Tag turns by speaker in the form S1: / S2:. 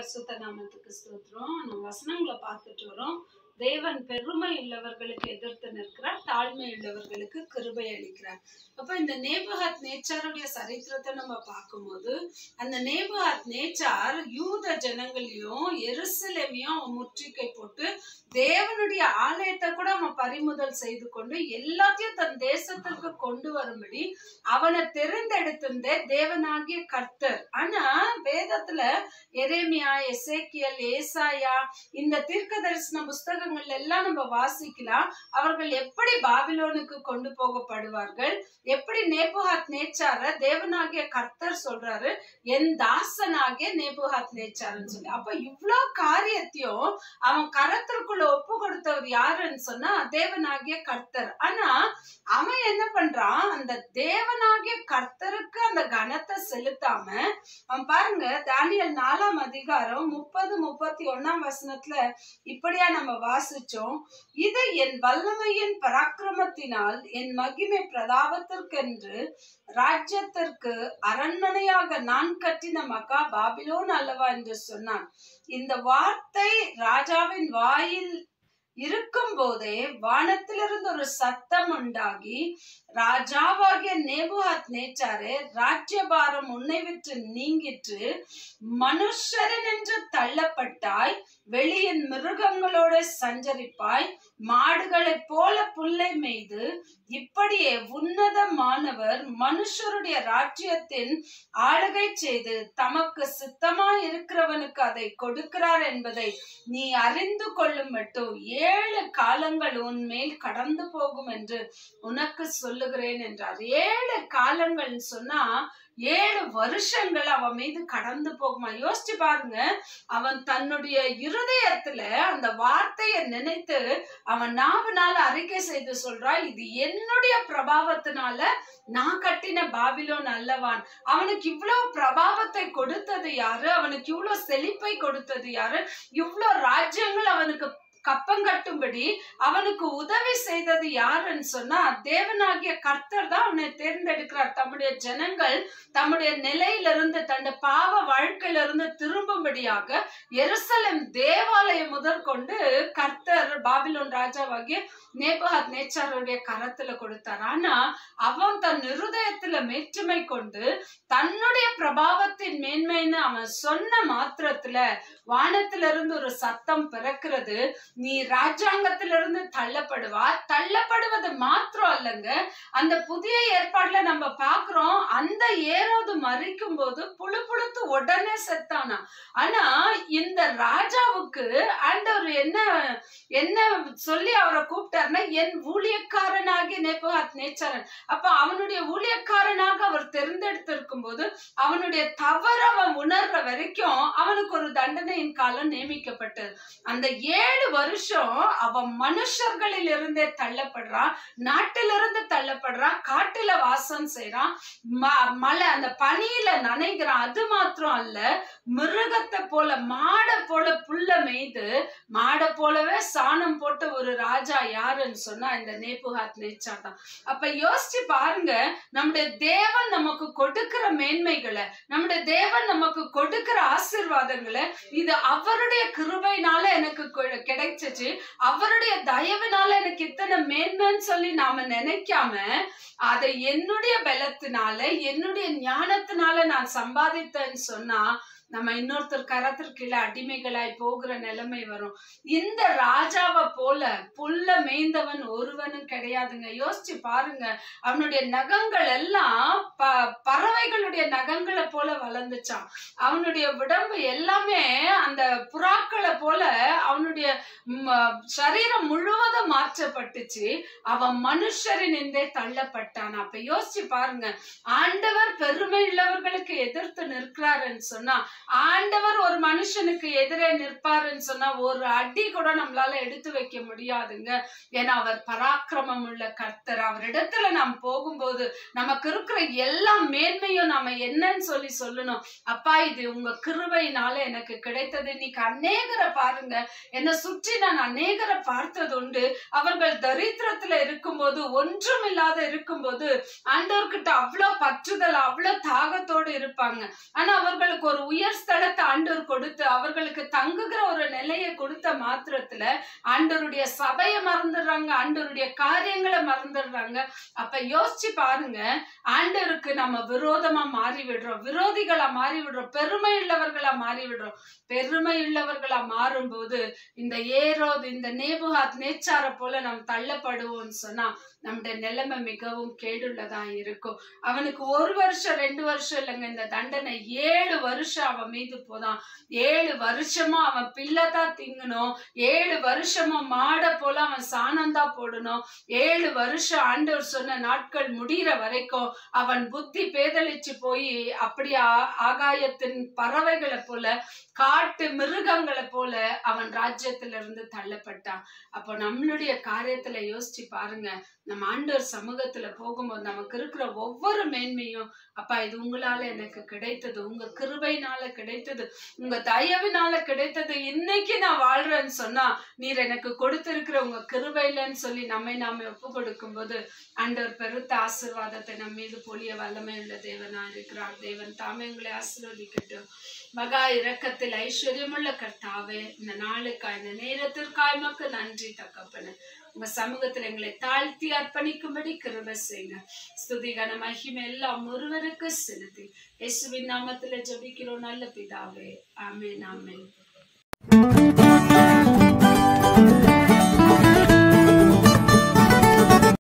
S1: பரிசுத்த நாமத்துக்கு ஸ்தோத்திரம் நம்ம வசனங்களை பார்த்துட்டு வரோம் தேவன் பெருமை உள்ளவர்களுக்கு எதிர்த்து நிற்கிறார் தாழ்மை உள்ளவர்களுக்கு கிருபை அளிக்கிறார் அப்ப இந்த நேபுகாத் நேச்சாருடைய சரித்திரத்தை நம்ம பார்க்கும்போது அந்த நேபுகாத் நேச்சார் யூத ஜனங்களையும் எருசலேமையும் அவன் முற்றுகை போட்டு தேவனுடைய ஆலயத்தை கூட அவன் பறிமுதல் செய்து கொண்டு எல்லாத்தையும் தன் தேசத்திற்கு கொண்டு வரும்படி அவனை தெரிந்தெடுத்திருந்தே தேவனாகிய கர்த்தர் ஆனா வேதத்துல எரேமியா எசேக்கியல் ஏசாயா இந்த தீர்க்க தரிசன புஸ்தகங்கள் எல்லாம் நம்ம வாசிக்கலாம் அவர்கள் எப்படி பாபிலோனுக்கு கொண்டு போகப்படுவார்கள் எப்படி நேபுகாத் நேச்சார தேவனாகிய கர்த்தர் சொல்றாரு என் தாசனாகிய நேபுகாத் நேச்சாருன்னு சொல்லி அப்ப இவ்வளவு காரியத்தையும் அவன் கரத்திற்குள்ள ஒப்பு கொடுத்தவர் யாருன்னு சொன்னா தேவனாகிய கர்த்தர் ஆனா அவன் என்ன பண்றான் அந்த தேவனாகிய கர்த்தருக்கு அந்த கனத்தை செலுத்தாம அவன் பாருங்க தானியல் நாலாம் அதிகாரம் முப்பது முப்பத்தி ஒண்ணாம் வசனத்துல இப்படியா நம்ம வாசிச்சோம் இது என் வல்லமையின் பராக்கிரமத்தினால் என் மகிமை பிரதாபத்திற்கென்று ராஜ்யத்திற்கு அரண்மனையாக நான் கட்டின மகா பாபிலோன் அல்லவா என்று சொன்னான் இந்த வார்த்தை ராஜாவின் வாயில் இருக்கும் போதே வானத்திலிருந்து ஒரு சத்தம் உண்டாகி ராஜாவாகிய நேபுகாத் நேச்சாரே ராஜ்யபாரம் உன்னை விட்டு நீங்கிற்று மனுஷரின் என்று தள்ளப்பட்டாய் வெளியின் மிருகங்களோட சஞ்சரிப்பாய் மாடுகளைப் போல புல்லை மேய்து இப்படியே உன்னதமானவர் மனுஷருடைய ராஜ்யத்தின் ஆளுகை செய்து தமக்கு சித்தமாய் இருக்கிறவனுக்கு அதை கொடுக்கிறார் என்பதை நீ அறிந்து கொள்ளும் மட்டும் ஏழு காலங்கள் உன் மேல் கடந்து போகும் என்று உனக்கு சொல்லுகிறேன் என்றார் ஏழு காலங்கள் சொன்னா ஏழு வருஷங்கள் அவன் மீது கடந்து போகுமா யோசிச்சு பாருங்க அவன் தன்னுடைய இருதயத்துல அந்த வார்த்தையை நினைத்து அவன் நாவுனால அறிக்கை செய்து சொல்றான் இது என்னுடைய பிரபாவத்தினால நான் கட்டின பாபிலோன் அல்லவான் அவனுக்கு இவ்வளவு பிரபாவத்தை கொடுத்தது யாரு அவனுக்கு இவ்வளவு செழிப்பை கொடுத்தது யாரு இவ்வளவு ராஜ்யங்கள் அவனுக்கு கப்பங்கட்டும்படி அவனுக்கு உதவி செய்தது யாருன்னு சொன்னா தேவனாகிய கர்த்தர் தான் அவனை தேர்ந்தெடுக்கிறார் தம்முடைய ஜனங்கள் தம்முடைய நிலையிலிருந்து தன்னுடைய பாவ வாழ்க்கையிலிருந்து திரும்பும்படியாக எருசலேம் தேவாலயம் முதற்கொண்டு கர்த்தர் பாபிலோன் ராஜாவாகிய நேபகாத் நேச்சாருடைய கரத்துல கொடுத்தார் ஆனா அவன் தன் இருதயத்துல மேற்றுமை கொண்டு தன்னுடைய பிரபாவத்தின் மேன்மைன்னு அவன் சொன்ன மாத்திரத்துல வானத்திலிருந்து ஒரு சத்தம் பிறக்கிறது நீ ராஜாங்கத்திலிருந்து தள்ளப்படுவா தள்ளப்படுவது மாத்திரம் அல்லங்க அந்த புதிய ஏற்பாடுல நம்ம பாக்குறோம் அந்த ஏரோது மறிக்கும் போது புழு புழுத்து உடனே செத்தானா ஆனா இந்த ராஜாவுக்கு ஆண்டவர் என்ன என்ன சொல்லி அவரை கூப்பிட்டாருன்னா என் ஊழியக்காரனாகிய நேபகாத் நேச்சரன் அப்ப அவனுடைய ஊழியக்காரனாக அவர் தேர்ந்தெடுத்திருக்கும் போது அவனுடைய தவறு அவன் உணர்ற வரைக்கும் அவனுக்கு ஒரு தண்டனையின் காலம் நியமிக்கப்பட்டது அந்த ஏழு வருஷம் அவன் மனுஷர்களில் இருந்தே தள்ளப்படுறான் நாட்டிலிருந்து தள்ளப்படுறான் காட்டுல வாசம் செய்யறான் மலை அந்த பனியில நனைகிறான் அது மாத்திரம் அல்ல மிருகத்தை போல மாடை போல புல்ல மேய்து மாடை போலவே சாணம் போட்ட ஒரு ராஜா யாருன்னு சொன்னா இந்த நேபுகாத் நேச்சா தான் அப்ப யோசிச்சு பாருங்க நம்முடைய தேவன் நமக்கு கொடுக்கிற மேன்மைகளை நம்முடைய தேவன் நமக்கு கொடுக்கிற ஆசிர்வாதங்களை இது அவருடைய கிருபைனால எனக்கு கிடைச்சிச்சு அவருடைய தயவினால எனக்கு இத்தனை மேன்மைன்னு சொல்லி நாம நினைக்காம அதை என்னுடைய பலத்தினால என்னுடைய ஞானத்தினால நான் சம்பாதித்தேன்னு சொன்னா நம்ம இன்னொருத்தர் கரத்திற்குள்ள அடிமைகளாய் போகிற நிலைமை வரும் இந்த ராஜாவை போல புல்ல மேய்ந்தவன் ஒருவனும் கிடையாதுங்க யோசிச்சு பாருங்க அவனுடைய நகங்கள் எல்லாம் ப பறவைகளுடைய நகங்களை போல வளர்ந்துச்சான் அவனுடைய உடம்பு எல்லாமே அந்த புறாக்களை போல அவனுடைய சரீரம் முழுவதும் மாற்றப்பட்டுச்சு அவன் மனுஷரின் என்றே தள்ளப்பட்டான் அப்ப யோசிச்சு பாருங்க ஆண்டவர் பெருமை உள்ளவர்களுக்கு எதிர்த்து நிற்கிறாருன்னு சொன்னா ஆண்டவர் ஒரு மனுஷனுக்கு எதிரே நிற்பாருன்னு சொன்னா ஒரு அடி கூட நம்மளால எடுத்து வைக்க முடியாதுங்க ஏன்னா அவர் பராக்கிரமம் உள்ள கர்த்தர் அவரிடத்துல நாம் போகும்போது நமக்கு இருக்கிற எல்லா மேன்மையும் நாம என்னன்னு சொல்லி சொல்லணும் அப்பா இது உங்க கிருபையினால எனக்கு கிடைத்தது இன்னைக்கு அநேகரை பாருங்க என்னை சுற்றி நான் அநேகரை பார்த்தது உண்டு அவர்கள் தரித்திரத்துல இருக்கும்போது ஒன்றும் இல்லாத இருக்கும்போது ஆண்டவர்கிட்ட அவ்வளவு பற்றுதல் அவ்வளவு தாகத்தோடு இருப்பாங்க ஆனா அவர்களுக்கு ஒரு உயர் உயர் ஸ்தலத்தை ஆண்டவர் கொடுத்து அவர்களுக்கு தங்குகிற ஒரு நிலையை கொடுத்த மாத்திரத்துல ஆண்டவருடைய சபையை மறந்துடுறாங்க ஆண்டவருடைய காரியங்களை மறந்துடுறாங்க அப்ப யோசிச்சு பாருங்க ஆண்டவருக்கு நம்ம விரோதமா மாறி விடுறோம் விரோதிகளா மாறி விடுறோம் பெருமை உள்ளவர்களா மாறி விடுறோம் பெருமை உள்ளவர்களா மாறும்போது இந்த ஏரோது இந்த நேபுகாத் நேச்சார போல நாம் தள்ளப்படுவோம்னு சொன்னா நம்முடைய நிலைமை மிகவும் கேடுள்ளதா இருக்கும் அவனுக்கு ஒரு வருஷம் ரெண்டு வருஷம் இல்லைங்க இந்த தண்டனை ஏழு வருஷம் அவன் மீது போதான் ஏழு வருஷமா அவன் பிள்ளைதான் திங்கணும் ஏழு வருஷமா மாட போல அவன் சாணந்தா போடணும் ஏழு வருஷம் ஆண்டவர் சொன்ன நாட்கள் முடிகிற வரைக்கும் அவன் புத்தி பேதலிச்சு போய் அப்படி ஆ- ஆகாயத்தின் பறவைகளை போல காட்டு மிருகங்களை போல அவன் ராஜ்யத்திலிருந்து தள்ளப்பட்டான் அப்போ நம்மளுடைய காரியத்துல யோசிச்சு பாருங்க நம்ம ஆண்டவர் சமூகத்துல போகும்போது நமக்கு இருக்கிற ஒவ்வொரு மேன்மையும் அப்பா இது உங்களால எனக்கு கிடைத்தது உங்க கிருபைனால கிடைத்தது உங்க தயவினால கிடைத்தது இன்னைக்கு நான் வாழ்றேன்னு சொன்னா நீர் எனக்கு கொடுத்திருக்கிற உங்க கிருபையிலன்னு சொல்லி நம்மை நாம ஒப்பு கொடுக்கும்போது ஆண்டவர் பெருத்த ஆசீர்வாதத்தை நம்ம மீது பொழிய வல்லமை உள்ள தேவனா இருக்கிறார் தேவன் தாமே உங்களை ஆசீர்வதிக்கட்டும் மகா இரக்கத்தில் ஐஸ்வர்யமுள்ள கர்த்தாவே இந்த நாளுக்காய் இந்த நேரத்திற்காய் மக்கு நன்றி தகப்பனே உங்க சமூகத்துல எங்களை தாழ்த்தி அர்ப்பணிக்கும்படி கிருபை செய்யுங்க ஸ்துதி கன மகிமை எல்லாம் ஒருவருக்கு செலுத்தி இயேசுவின் நாமத்துல ஜெபிக்கிறோம் நல்ல பிதாவே ஆமென் ஆமென்